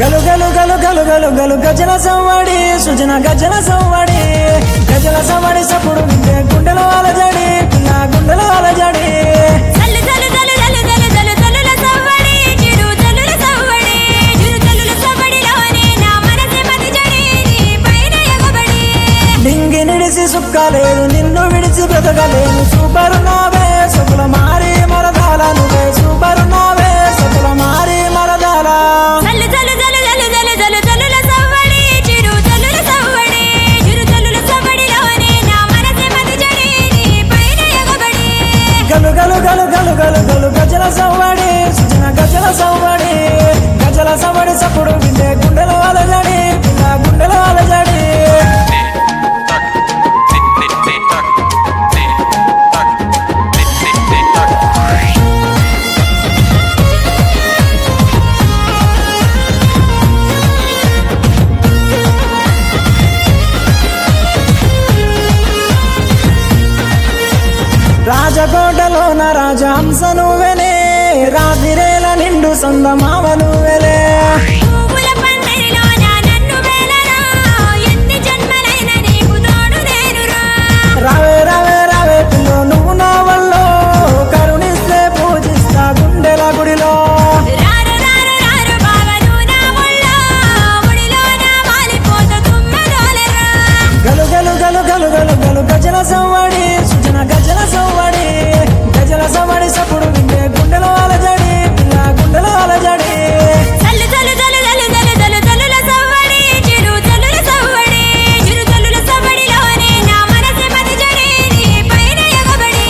గలు గలు గలు గలు గలు గలు గజల సవ్వడి సుజన గజల సవ్వడి గజల సవ్వడి సప్పుడు వింటే గుండెలో అలజడి పిల్ల గుండెలో అలజడి జల్లు జల్లు జల్లు జల్లు జల్లు జల్లు జల్లుల సవ్వడి చిరు జల్లుల సవ్వడి చిరు జల్లుల సవ్వడిలోనే నా మనసే మతి జడి నీ పైన ఎగబడి నింగి నిడిసి సుక్కలేదు నిన్ను విడిచి బ్రతకలేను సూపర్ నావే సకుల మారి మరదాల నువ్వే సూపర్ నావే సకుల మారి మరదాల జల్లు జల్లు జల్లు జల్లు జల్లు జల్లు జల్లుల సవ్వడి చిరు జల్లుల సవ్వడి చిరు జల్లుల సవ్వడిలోనే నా మనసే మతి జడి నీ పైన ఎగబడి గలు గలు గలు గలు గలు గలు గజల సవ్వడి సుజన గజల సవ్వడి గజల సవ్వడి సప్పుడు వింటే గుండెలో అలజడి పిల్ల గుండెలో అలజడి రాజకోటలోన రాజహంస నువ్వెలే రాతిరేల నిండు సొందమావ నువ్వెలే పువ్వుల పందిరిలోన నన్ను వేలరా ఎన్ని జన్మలైన నీకు తోడు నేనురా రావే రావే రావే పిల్లో నువ్వు నా వల్ల కరుణిస్తే పూజిస్తా గుండెల గుడిలో రారు రారు రారు బావను నా ముళ్ళో ముడిలో నా వాలిపోత తుమ్మెదోలరా గలు గలు గలు గలు గలు గలు గజల సవ్వడి సుజన గజల సవ్వడి గజల సవ్వడి సప్పుడు వింటే గుండెలో అలజడి పిల్ల గుండెలో అలజడి జల్లు జల్లు జల్లు జల్లు జల్లు జల్లు జల్లుల సవ్వడి చిరు జల్లుల సవ్వడి చిరు జల్లుల సవ్వడిలోనే నా మనసే మతి జడి నీ పైన ఎగబడి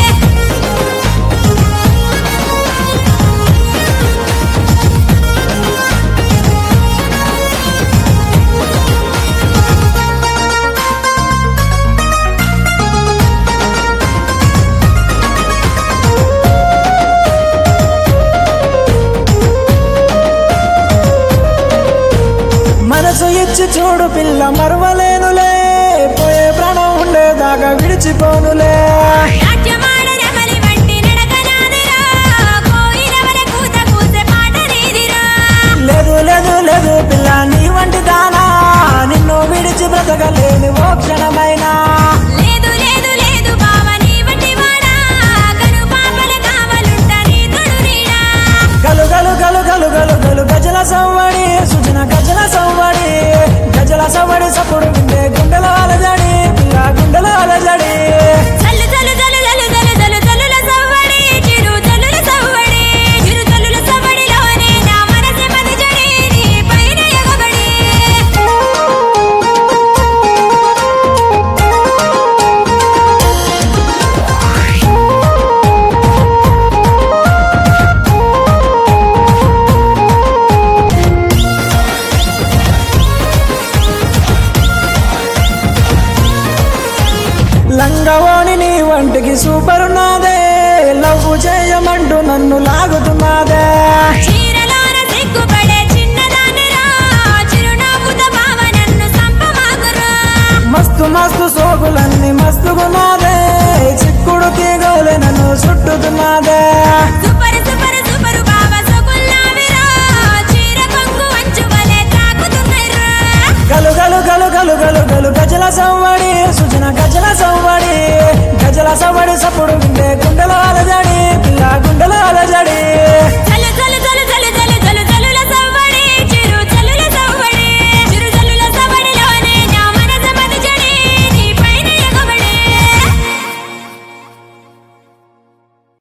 మనసు ఇచ్చి చూడు పిల్ల మరువలేనులే పోయే ప్రాణం ఉండేదాకా విడిచిపోనులే నాట్యమాడ రమలి వంటి నడక నాదిరా కోయిలవల కూత కూసే పాట నీదిరా లేదు లేదు లేదు పిల్ల నీ వంటి దానా నిన్ను విడిచి బ్రతకలేని ఓ క్షణమైనా లేదు లేదు లేదు బావ నీ వంటి వాడా కను పాపల కావలుంట నీ తొడు నీడా గలు గలు గలు గలు గలు గలు గజల సవ్వడి సుజన గజల సవ్వడి గజల సవ్వడి సప్పుడు వింటే గుండెల అలజడి పిల్ల గుండెల అలజడి జల్లు జల్లు జల్లు జల్లు జల్లు జల్లు జల్లుల సవ్వడి చిరు జల్లుల సవ్వడి చిరు జల్లుల సవ్వడిలోనే నా మనసే మతి జడి నీ పైన ఎగబడి లంగవాణి నీ వంటికి సూపర్ నాదే లవ్వు చేయమంటూ నన్ను లాగుతున్నదే చీరలోన సిగ్గుపడే చిన్నదానిరా చిరునవ్వుతో బావ నన్ను సంపమాకురా మస్తు మస్తు సోకులన్నీ మస్తుగున్నదే చిక్కుడు తీగోలే నన్ను చుట్టుతున్నదే సూపర్ సూపర్ సూపర్ బావ సొగుల్లావిరా చీర కొంగు అంచు వలె తాకుతున్నాయిరా గలు గలు గలు గలు గలు గలు గజల సవ్వడి